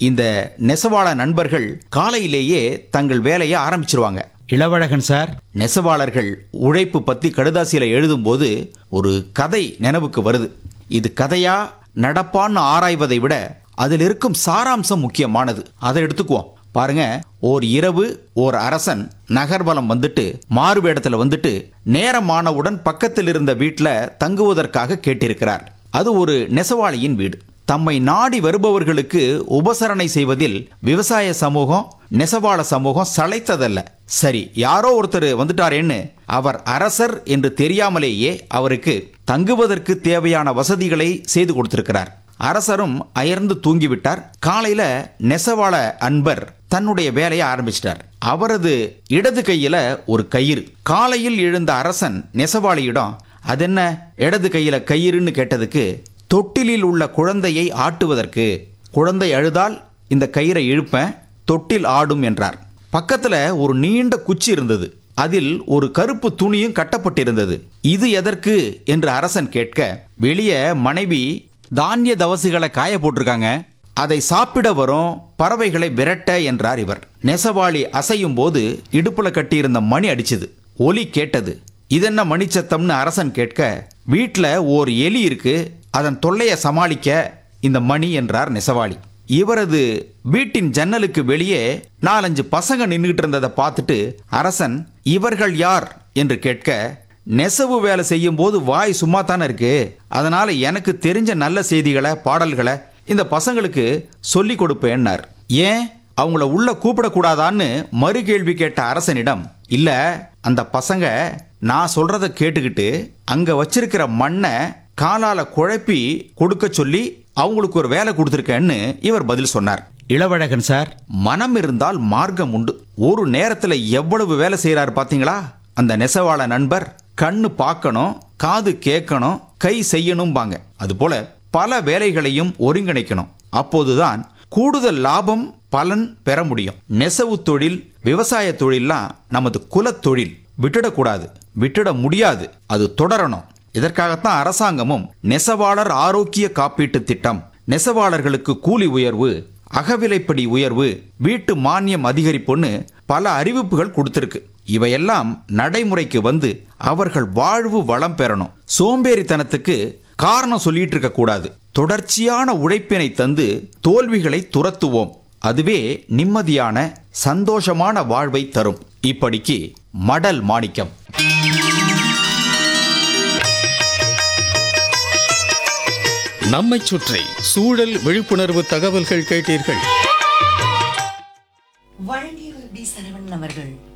இந்த நெசவாள நண்பர்கள் காலையிலேயே தங்கள் வேலையை ஆரம்பிச்சிருவாங்க இளவழகன் சார் நெசவாளர்கள் உழைப்பு பத்தி கடுதாசியில எழுதும்போது ஒரு கதை நினைவுக்கு வருது இது கதையா நடப்பான்னு ஆராய்வதை விட அதில் இருக்கும் சாராம்சம் முக்கியமானது அதை எடுத்துக்குவோம் பாருங்க ஓர் இரவு ஓர் அரசன் நகர்வலம் வந்துட்டு மாறுவேடத்துல வந்துட்டு நேரமானவுடன் பக்கத்தில் இருந்த வீட்டில் தங்குவதற்காக கேட்டிருக்கிறார் அது ஒரு நெசவாளியின் வீடு தம்மை நாடி வருபவர்களுக்கு உபசரணை செய்வதில் விவசாய சமூகம் நெசவாள சமூகம் சளைத்ததல்ல சரி யாரோ ஒருத்தர் வந்துட்டாரேன்னு அவர் அரசர் என்று தெரியாமலேயே அவருக்கு தங்குவதற்கு தேவையான வசதிகளை செய்து கொடுத்திருக்கிறார் அரசரும் அயர்ந்து தூங்கிவிட்டார் காலையில நெசவாள அன்பர் தன்னுடைய வேலையை ஆரம்பிச்சிட்டார் அவரது இடது கையில ஒரு கயிறு காலையில் எழுந்த அரசன் நெசவாளியிடம் அதென்ன இடது கையில கயிறுன்னு கேட்டதுக்கு தொட்டிலில் உள்ள குழந்தையை ஆட்டுவதற்கு குழந்தை அழுதால் இந்த கயிறை இழுப்பேன் தொட்டில் ஆடும் என்றார் பக்கத்துல ஒரு நீண்ட குச்சி இருந்தது அதில் ஒரு கருப்பு துணியும் கட்டப்பட்டிருந்தது இது எதற்கு என்று அரசன் கேட்க வெளியே மனைவி தானிய தவசுகளை காய போட்டிருக்காங்க அதை சாப்பிட வரும் பறவைகளை விரட்ட என்றார் இவர் நெசவாளி அசையும் போது இடுப்புல கட்டியிருந்த மணி அடிச்சது ஒலி கேட்டது இதென்ன மணிச்சத்தம்னு அரசன் கேட்க வீட்டில் ஓர் எலி இருக்கு அதன் தொல்லையை சமாளிக்க இந்த மணி என்றார் நெசவாளி இவரது வீட்டின் ஜன்னலுக்கு வெளியே நாலஞ்சு பசங்க நின்றுட்டு இருந்ததை பார்த்துட்டு அரசன் இவர்கள் யார் என்று கேட்க நெசவு வேலை செய்யும் போது வாய் சும்மா தானே இருக்கு அதனால எனக்கு தெரிஞ்ச நல்ல செய்திகளை பாடல்களை இந்த பசங்களுக்கு சொல்லி கொடுப்பேன்னார் ஏன் அவங்கள உள்ள கூப்பிடக்கூடாதான்னு மறு கேள்வி கேட்ட அரசனிடம் இல்ல அந்த பசங்க நான் சொல்றத கேட்டுக்கிட்டு அங்க வச்சிருக்கிற மண்ணை காலால குழப்பி கொடுக்க சொல்லி அவங்களுக்கு ஒரு வேலை கொடுத்துருக்கேன்னு இவர் பதில் சொன்னார் இளவழகன் சார் மனம் இருந்தால் மார்க்கம் உண்டு ஒரு நேரத்துல எவ்வளவு வேலை செய்யறாரு பாத்தீங்களா அந்த நெசவாள நண்பர் கண்ணு பார்க்கணும் காது கேட்கணும் கை செய்யணும்பாங்க அதுபோல பல வேலைகளையும் ஒருங்கிணைக்கணும் அப்போதுதான் கூடுதல் லாபம் பலன் பெற முடியும் நெசவு தொழில் விவசாய தொழில்லாம் நமது குலத் தொழில் விட்டுடக்கூடாது விட்டுட முடியாது அது தொடரணும் இதற்காகத்தான் அரசாங்கமும் நெசவாளர் ஆரோக்கிய காப்பீட்டு திட்டம் நெசவாளர்களுக்கு கூலி உயர்வு அகவிலைப்படி உயர்வு வீட்டு மானியம் அதிகரிப்புன்னு பல அறிவிப்புகள் கொடுத்திருக்கு இவையெல்லாம் நடைமுறைக்கு வந்து அவர்கள் வாழ்வு வளம் பெறணும் சோம்பேறித்தனத்துக்கு காரணம் சொல்லிட்டு இருக்க கூடாது தொடர்ச்சியான உழைப்பினை தந்து தோல்விகளை துரத்துவோம் அதுவே நிம்மதியான சந்தோஷமான வாழ்வை தரும் இப்படிக்கு மடல் மாணிக்கம் நம்மைச் சுற்றி சூழல் விழிப்புணர்வு தகவல்கள் கேட்டீர்கள் வழங்கியவர் டி சரவணன் அவர்கள்